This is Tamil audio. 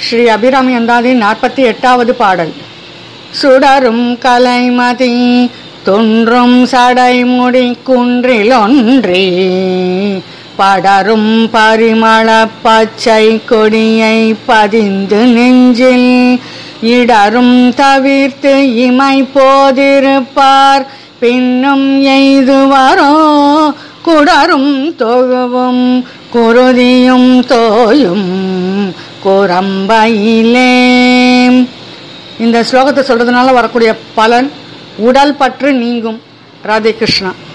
ஸ்ரீ அபிராமி அந்தாதி நாற்பத்தி எட்டாவது பாடல் சுடரும் கலைமதி தொன்றும் சடைமுடி குன்றில் ஒன்றி படரும் பரிமள பச்சை கொடியை பதிந்து நெஞ்சில் இடரும் தவிர்த்து இமை போதிருப்பார் பின்னும் எய்துவரோ குடரும் தொழுவும் குருதியும் தோயும் குரம்பையிலே இந்த ஸ்லோகத்தை சொல்றதுனால வரக்கூடிய பலன் உடல் பற்று நீங்கும் ராதே கிருஷ்ணா